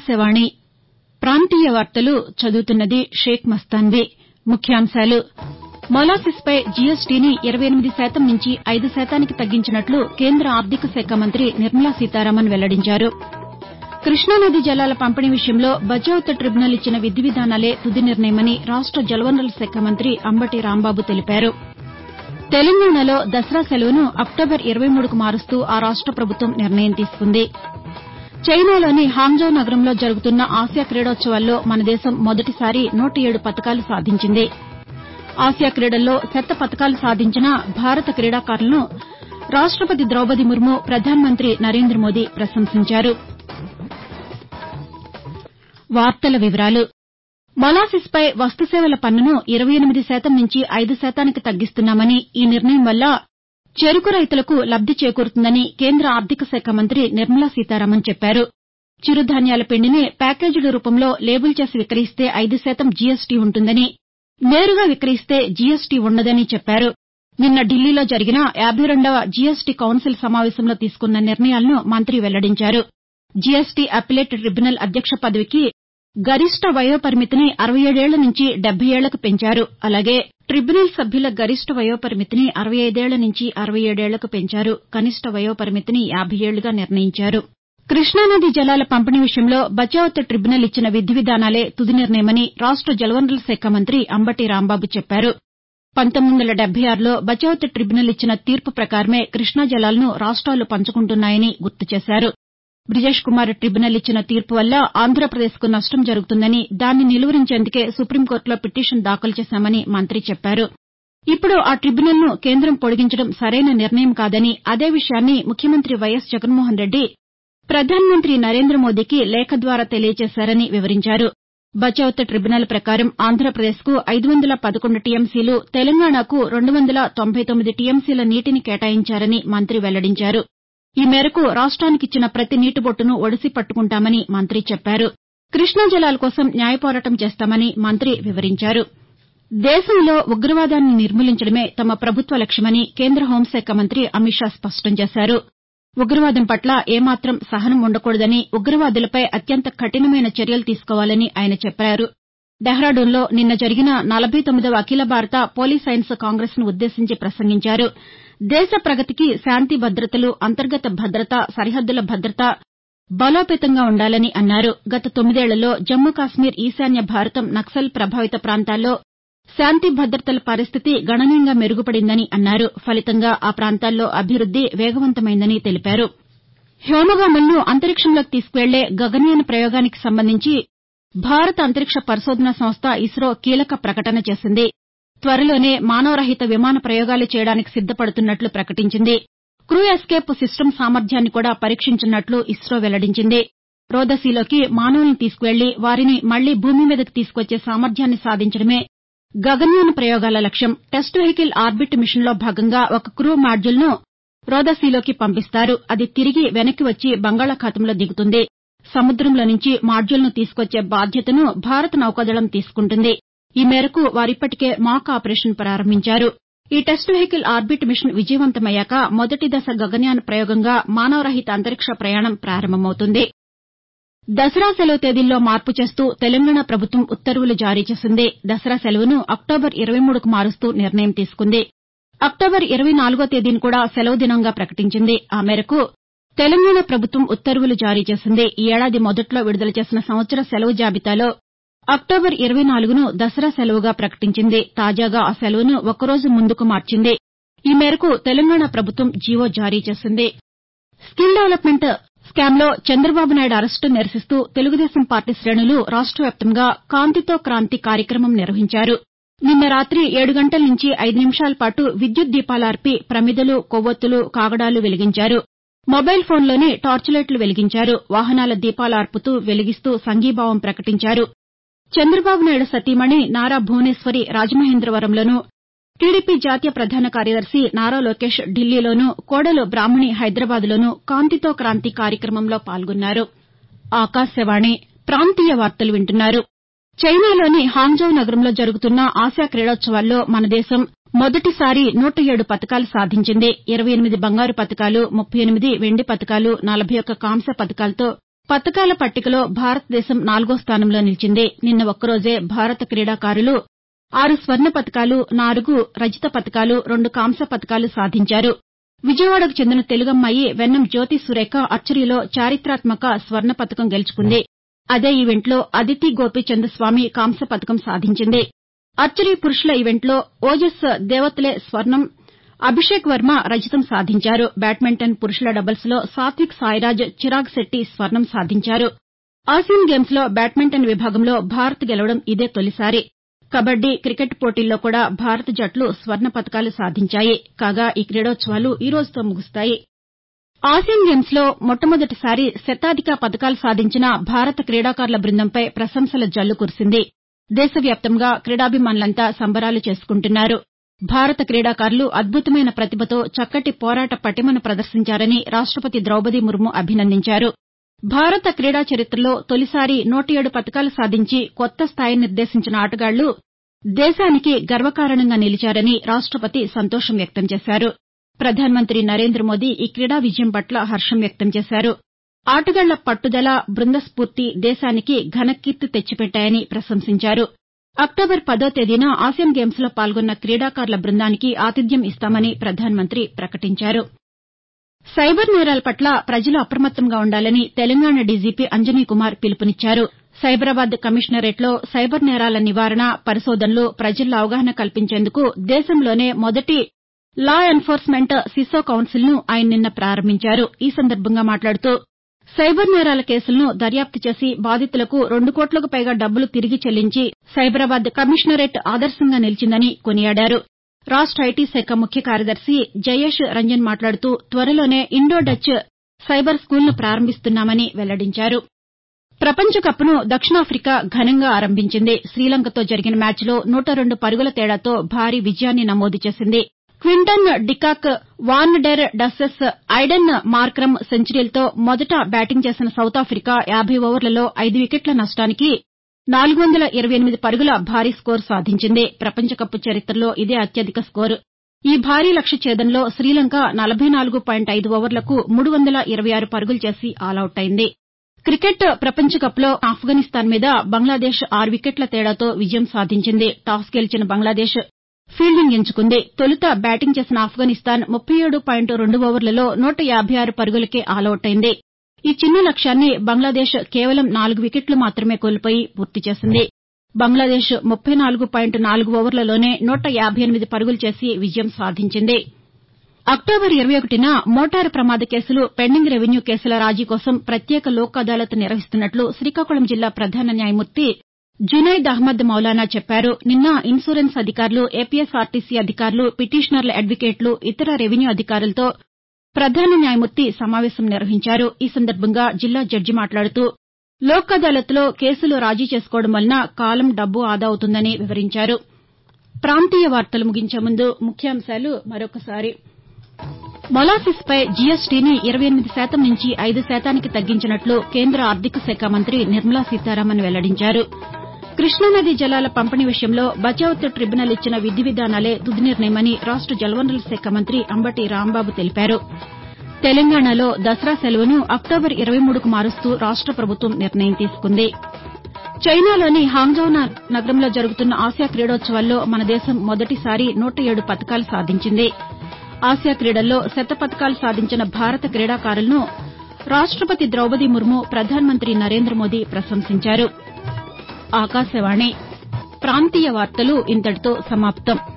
ఆకాశవాణి ప్రాంతీయ వార్తలు చదువుతున్నది షేక్ మస్తాన్వీ ముఖ్యాంశాలు మొలాసిస్పై జీఎస్టీని ఇరవై ఎనిమిది శాతం నుంచి ఐదు శాతానికి తగ్గించినట్లు కేంద్ర ఆర్థిక శాఖ మంత్రి నిర్మలా సీతారామన్ వెల్లడించారు కృష్ణానదీ జలాల పంపిణీ విషయంలో బచావత్ ట్రిబ్యునల్ ఇచ్చిన విధి విధానాలే తుది నిర్ణయమని రాష్ట జలవనరుల శాఖ మంత్రి అంబటి రాంబాబు తెలిపారు తెలంగాణలో దసరా సెలవును అక్టోబర్ ఇరవై మూడుకు మారుస్తూ ఆ రాష్ట ప్రభుత్వం నిర్ణయం తీసుకుంది చైనాలోని హాంగ్జౌ నగరంలో జరుగుతున్న ఆసియా క్రీడోత్సవాల్లో మన దేశం మొదటిసారి నూట ఏడు పతకాలు సాధించింది ఆసియా క్రీడల్లో శత పతకాలు సాధించిన భారత క్రీడాకారులను రాష్టపతి ద్రౌపది ముర్ము ప్రధానమంత్రి నరేంద్ర మోదీ ప్రశంసించారు మొలాసిస్పై వస్తుసేవల పన్నును ఇరవై ఎనిమిది శాతం నుంచి ఐదు శాతానికి తగ్గిస్తున్నామని ఈ నిర్ణయం వల్ల చెరకు రైతులకు లబ్ది చేకూరుతుందని కేంద్ర ఆర్థిక శాఖ మంత్రి నిర్మలా సీతారామన్ చెప్పారు చిరుధాన్యాల పిండిని ప్యాకేజీల రూపంలో లేబుల్ చేసి విక్రయిస్తే ఐదు శాతం జీఎస్టీ ఉంటుందని నేరుగా విక్రయిస్తే జీఎస్టీ ఉండదని చెప్పారు నిన్న ఢిల్లీలో జరిగిన యాబై రెండవ జీఎస్టీ కౌన్సిల్ సమావేశంలో తీసుకున్న నిర్ణయాలను మంత్రి వెల్లడించారు జీఎస్టీ అప్పిలేట్ ట్రిబ్యునల్ అధ్యక్ష పదవికి గరిష్ట వయోపరిమితిని అరవై ఏడేళ్ల నుంచి డెబ్బై ఏళ్లకు పెంచారు అలాగే ట్రిబ్యునల్ సభ్యుల గరిష్ట వయోపరిమితిని అరవై ఐదేళ్ల నుంచి అరవై ఏడేళ్లకు పెంచారు కనిష్ట వయోపరిమితిని యాబై ఏళ్లుగా నిర్ణయించారు కృష్ణానదీ జలాల పంపిణీ విషయంలో బచావత్ ట్రిబ్యునల్ ఇచ్చిన విధి విధానాలే తుది నిర్ణయమని రాష్ట జలవనరుల శాఖ మంత్రి అంబటి రాంబాబు చెప్పారు పంతొమ్మిది వందల డెబ్బై ఆరులో బచావత్ ట్రిబ్యునల్ ఇచ్చిన తీర్పు ప్రకారమే కృష్ణా జలాలను రాష్ట్రాలు పంచుకుంటున్నాయని గుర్తు చేశారు బ్రిజేష్ కుమార్ ట్రిబ్యునల్ ఇచ్చిన తీర్పు వల్ల ఆంధ్రప్రదేశ్కు నష్టం జరుగుతుందని దాన్ని నిలువరించేందుకే సుప్రీంకోర్టులో పిటిషన్ దాఖలు చేశామని మంత్రి చెప్పారు ఇప్పుడు ఆ ట్రిబ్యునల్ను కేంద్రం పొడిగించడం సరైన నిర్ణయం కాదని అదే విషయాన్ని ముఖ్యమంత్రి వైఎస్ జగన్మోహన్ రెడ్డి ప్రధానమంత్రి నరేంద్ర మోదీకి లేఖ ద్వారా తెలియజేశారని వివరించారు బచావత్ ట్రిబ్యునల్ ప్రకారం ఆంధ్రప్రదేశ్కు ఐదు వందల పదకొండు టీఎంసీలు తెలంగాణకు రెండు వందల తొంభై తొమ్మిది టీఎంసీల నీటిని కేటాయించారని మంత్రి వెల్లడించారు ఈ మేరకు రాష్ట్రానికిచ్చిన ప్రతి నీటి బొట్టును ఒడిసి పట్టుకుంటామని మంత్రి చెప్పారు కృష్ణా జలాల కోసం న్యాయ పోరాటం చేస్తామని మంత్రి వివరించారు దేశంలో ఉగ్రవాదాన్ని నిర్మూలించడమే తమ ప్రభుత్వ లక్ష్యమని కేంద్ర హోంశాఖ మంత్రి అమిత్ షా స్పష్టం చేశారు ఉగ్రవాదం పట్ల ఏమాత్రం సహనం ఉండకూడదని ఉగ్రవాదులపై అత్యంత కఠినమైన చర్యలు తీసుకోవాలని ఆయన చెప్పారు డెహ్రాడూన్లో నిన్న జరిగిన నలభై తొమ్మిదవ అఖిల భారత పోలీస్ సైన్స్ కాంగ్రెస్ను ఉద్దేశించి ప్రసంగించారు దేశ ప్రగతికి శాంతి భద్రతలు అంతర్గత భద్రత సరిహద్దుల భద్రత బలోపేతంగా ఉండాలని అన్నారు గత తొమ్మిదేళ్లలో జమ్మూ కాశ్మీర్ ఈశాన్య భారతం నక్సల్ ప్రభావిత ప్రాంతాల్లో శాంతి భద్రతల పరిస్థితి గణనీయంగా మెరుగుపడిందని అన్నారు ఫలితంగా ఆ ప్రాంతాల్లో అభివృద్ది వేగవంతమైందని తెలిపారు వ్యోమగాములను అంతరిక్షంలోకి తీసుకువెళ్లే గగన్యాన్ ప్రయోగానికి సంబంధించి భారత అంతరిక్ష పరిశోధనా సంస్థ ఇస్రో కీలక ప్రకటన చేసింది త్వరలోనే మానవరహిత విమాన ప్రయోగాలు చేయడానికి సిద్దపడుతున్నట్లు ప్రకటించింది క్రూ ఎస్కేప్ సిస్టమ్ సామర్థ్యాన్ని కూడా పరీక్షించనున్నట్లు ఇస్రో వెల్లడించింది రోదసీలోకి మానవులను తీసుకువెళ్లి వారిని మళ్లీ భూమి మీదకు తీసుకువచ్చే సామర్థ్యాన్ని సాధించడమే గగన్యాన్ ప్రయోగాల లక్ష్యం టెస్ట్ వెహికల్ ఆర్బిట్ మిషన్లో భాగంగా ఒక క్రూ మాడ్యూల్ను రోదసీలోకి పంపిస్తారు అది తిరిగి వెనక్కి వచ్చి బంగాళాఖాతంలో దిగుతుంది సముద్రంలో నుంచి మాడ్యూల్ను తీసుకొచ్చే బాధ్యతను భారత నౌకాదళం తీసుకుంటుంది ఈ మేరకు వారిప్పటికే మాక్ ఆపరేషన్ ప్రారంభించారు ఈ టెస్ట్ వెహికల్ ఆర్బిట్ మిషన్ విజయవంతమయ్యాక మొదటి దశ గగన్యాన్ ప్రయోగంగా మానవరహిత అంతరిక్ష ప్రయాణం ప్రారంభమవుతుంది దసరా సెలవు తేదీల్లో మార్పు చేస్తూ తెలంగాణ ప్రభుత్వం ఉత్తర్వులు జారీ చేసింది దసరా సెలవును అక్టోబర్ ఇరవై మూడుకు మారుస్తూ నిర్ణయం తీసుకుంది అక్టోబర్ ఇరవై నాలుగో తేదీని కూడా సెలవు దినంగా ప్రకటించింది ఆ మేరకు తెలంగాణ ప్రభుత్వం ఉత్తర్వులు జారీ చేసింది ఈ ఏడాది మొదట్లో విడుదల చేసిన సంవత్సర సెలవు జాబితాలో అక్టోబర్ ఇరవై నాలుగును దసరా సెలవుగా ప్రకటించింది తాజాగా ఆ సెలవును ఒక్కరోజు ముందుకు మార్చింది ఈ మేరకు తెలంగాణ ప్రభుత్వం జీవో జారీ చేసింది స్కిల్ డెవలప్మెంట్ స్కామ్లో చంద్రబాబు నాయుడు అరెస్టును నిరసిస్తూ తెలుగుదేశం పార్టీ శ్రేణులు రాష్ట వ్యాప్తంగా కాంతితో క్రాంతి కార్యక్రమం నిర్వహించారు నిన్న రాతి ఏడు గంటల నుంచి ఐదు నిమిషాల పాటు విద్యుత్ దీపాలార్పి ప్రమిదలు కొవ్వొత్తులు కాగడాలు వెలిగించారు మొబైల్ ఫోన్లోని టార్చ్ లైట్లు వెలిగించారు వాహనాల దీపాలార్పుతూ వెలిగిస్తూ సంఘీభావం ప్రకటించారు చంద్రబాబు నాయుడు సతీమణి నారా భువనేశ్వరి రాజమహేంద్రవరంలోనూ టీడీపీ జాతీయ ప్రధాన కార్యదర్శి నారా లోకేష్ ఢిల్లీలోనూ కోడలు బ్రాహ్మణి హైదరాబాద్లోనూ కాంతితో క్రాంతి కార్యక్రమంలో పాల్గొన్నారు చైనాలోని హాంగ్జౌ నగరంలో జరుగుతున్న ఆసియా క్రీడోత్సవాల్లో మన దేశం మొదటిసారి నూట ఏడు పతకాలు సాధించింది ఇరవై ఎనిమిది బంగారు పతకాలు ముప్పై ఎనిమిది వెండి పతకాలు నలభై ఒక్క కాంస్య పతకాలతో పతకాల పట్టికలో భారతదేశం నాలుగో స్థానంలో నిలిచింది నిన్న ఒక్కరోజే భారత క్రీడాకారులు ఆరు స్వర్ణ పతకాలు నాలుగు రజత పతకాలు రెండు కాంస్య పతకాలు సాధించారు విజయవాడకు చెందిన తెలుగమ్మాయి వెన్నం జ్యోతి సురేఖ ఆర్చరీలో చారిత్రాత్మక స్వర్ణ పతకం గెలుచుకుంది అదే ఈవెంట్లో అదితి గోపీచంద్ స్వామి కాంస్య పతకం సాధించింది ఆర్చరీ పురుషుల ఈవెంట్లో ఓజస్ దేవతలే స్వర్ణం అభిషేక్ వర్మ రజతం సాధించారు బ్యాడ్మింటన్ పురుషుల డబుల్స్లో సాత్విక్ సాయిరాజ్ చిరాగ్ శెట్టి స్వర్ణం సాధించారు ఆసియన్ గేమ్స్లో బ్యాడ్మింటన్ విభాగంలో భారత్ గెలవడం ఇదే తొలిసారి కబడ్డీ క్రికెట్ పోటీల్లో కూడా భారత జట్లు స్వర్ణ పతకాలు సాధించాయి కాగా ఈ క్రీడోత్సవాలు ఈ రోజుతో ముగుస్తాయి ఆసియన్ గేమ్స్లో మొట్టమొదటిసారి శతాధిక పతకాలు సాధించిన భారత క్రీడాకారుల బృందంపై ప్రశంసల జల్లు కురిసింది దేశవ్యాప్తంగా క్రీడాభిమానులంతా సంబరాలు చేసుకుంటున్నారు భారత క్రీడాకారులు అద్భుతమైన ప్రతిభతో చక్కటి పోరాట పటిమను ప్రదర్శించారని రాష్టపతి ద్రౌపది ముర్ము అభినందించారు భారత క్రీడా చరిత్రలో తొలిసారి నూట ఏడు పతకాలు సాధించి కొత్త స్థాయిని నిర్దేశించిన ఆటగాళ్లు దేశానికి గర్వకారణంగా నిలిచారని రాష్టపతి సంతోషం వ్యక్తం చేశారు ప్రధానమంత్రి నరేంద్ర మోదీ ఈ క్రీడా విజయం పట్ల హర్షం వ్యక్తం చేశారు ఆటగాళ్ల పట్టుదల బృంద స్పూర్తి దేశానికి ఘనకీర్తి తెచ్చిపెట్టాయని ప్రశంసించారు అక్టోబర్ పదో తేదీన ఆసియన్ గేమ్స్లో పాల్గొన్న క్రీడాకారుల బృందానికి ఆతిథ్యం ఇస్తామని ప్రధానమంత్రి ప్రకటించారు సైబర్ నేరాల పట్ల ప్రజలు అప్రమత్తంగా ఉండాలని తెలంగాణ డీజీపీ అంజనీకుమార్ పిలుపునిచ్చారు సైబరాబాద్ కమిషనరేట్లో సైబర్ నేరాల నివారణ పరిశోధనలు ప్రజల్లో అవగాహన కల్పించేందుకు దేశంలోనే మొదటి లా ఎన్ఫోర్స్మెంట్ సిసో కౌన్సిల్ను ఆయన నిన్న ప్రారంభించారు ఈ సందర్భంగా మాట్లాడుతూ సైబర్ నేరాల కేసులను దర్యాప్తు చేసి బాధితులకు రెండు కోట్లకు పైగా డబ్బులు తిరిగి చెల్లించి సైబరాబాద్ కమిషనరేట్ ఆదర్శంగా నిలిచిందని కొనియాడారు రాష్ట ఐటీ శాఖ ముఖ్య కార్యదర్శి జయేష్ రంజన్ మాట్లాడుతూ త్వరలోనే ఇండో డచ్ సైబర్ స్కూల్ను ప్రారంభిస్తున్నామని వెల్లడించారు ప్రపంచ కప్ను దక్షిణాఫ్రికా ఘనంగా ఆరంభించింది శ్రీలంకతో జరిగిన మ్యాచ్లో నూట రెండు పరుగుల తేడాతో భారీ విజయాన్ని నమోదు చేసింది Quinton de Kock van der డస్సెస్ Aiden Markram సెంచరీలతో మొదట బ్యాటింగ్ చేసిన సౌతాఫికా యాబై ఓవర్లలో ఐదు వికెట్ల నష్టానికి నాలుగు వందల ఇరవై ఎనిమిది పరుగుల భారీ స్కోరు సాధించింది ప్రపంచ కప్ చరిత్రలో ఇదే అత్యధిక స్కోరు ఈ భారీ లక్ష్య ఛేదనలో శ్రీలంక నలభై నాలుగు పాయింట్ ఐదు ఓవర్లకు మూడు వందల ఇరవై ఆరు పరుగులు చేసి ఆలౌట్ అయింది క్రికెట్ ప్రపంచ కప్లో ఆఫ్ఘనిస్తాన్ మీద బంగ్లాదేశ్ ఆరు వికెట్ల తేడాతో విజయం సాధించింది టాస్ గెలిచిన బంగ్లాదేశ్ ఫీల్డింగ్ ఎంచుకుంది తొలుత బ్యాటింగ్ చేసిన ఆఫ్ఘనిస్తాన్ ముప్పై ఏడు పాయింట్ రెండు ఓవర్లలో నూట యాబై ఆరు పరుగులకే ఆలౌట్ అయింది ఈ చిన్న లక్ష్యాన్ని బంగ్లాదేశ్ కేవలం నాలుగు వికెట్లు మాత్రమే కోల్పోయి పూర్తి చేసింది బంగ్లాదేశ్ ముప్పై నాలుగు పాయింట్ నాలుగు ఓవర్లలోనే నూట యాబై ఎనిమిది పరుగులు చేసి విజయం సాధించింది అక్టోబర్ ఇరవై ఒకటిన మోటారు ప్రమాద కేసులు పెండింగ్ రెవెన్యూ కేసుల రాజీ కోసం ప్రత్యేక లోక్ అదాలత్ నిర్వహిస్తున్నట్లు శ్రీకాకుళం జిల్లా ప్రధాన న్యాయమూర్తి జునైద్ అహ్మద్ మౌలానా చెప్పారు నిన్న ఇన్సూరెన్స్ అధికారులు ఏపీఎస్ఆర్టీసీ అధికారులు పిటిషనర్ల అడ్వకేట్లు ఇతర రెవెన్యూ అధికారులతో ప్రధాన న్యాయమూర్తి సమావేశం నిర్వహించారు ఈ సందర్భంగా జిల్లా జడ్జి మాట్లాడుతూ లోక్ అదాలత్లో కేసులు రాజీ చేసుకోవడం వలన కాలం డబ్బు ఆదా అవుతుందని వివరించారు ప్రాంతీయ వార్తలు ముగించే ముందు ముఖ్యాంశాలు మరొకసారి మొలాసిస్పై జీఎస్టీని ఇరవై ఎనిమిది శాతం నుంచి ఐదు శాతానికి తగ్గించినట్లు కేంద్ర ఆర్థిక శాఖ మంత్రి నిర్మలా సీతారామన్ వెల్లడించారు కృష్ణానదీ జలాల పంపిణీ విషయంలో బచావత్ ట్రిబ్యునల్ ఇచ్చిన విధి విధానాలే తుది నిర్ణయమని రాష్ట జలవనరుల శాఖ మంత్రి అంబటి రాంబాబు తెలిపారు తెలంగాణలో దసరా సెలవును అక్టోబర్ ఇరవై మూడుకు మారుస్తూ రాష్ట ప్రభుత్వం నిర్ణయం తీసుకుంది చైనాలోని హాంగ్జౌ నగరంలో జరుగుతున్న ఆసియా క్రీడోత్సవాల్లో మన దేశం మొదటిసారి నూట ఏడు పతకాలు సాధించింది ఆసియా క్రీడల్లో శత పతకాలు సాధించిన భారత క్రీడాకారులను రాష్టపతి ద్రౌపది ముర్ము ప్రధానమంత్రి నరేంద్ర మోదీ ప్రశంసించారు ఆకాశవాణి ప్రాంతీయ వార్తలు ఇంతటితో సమాప్తం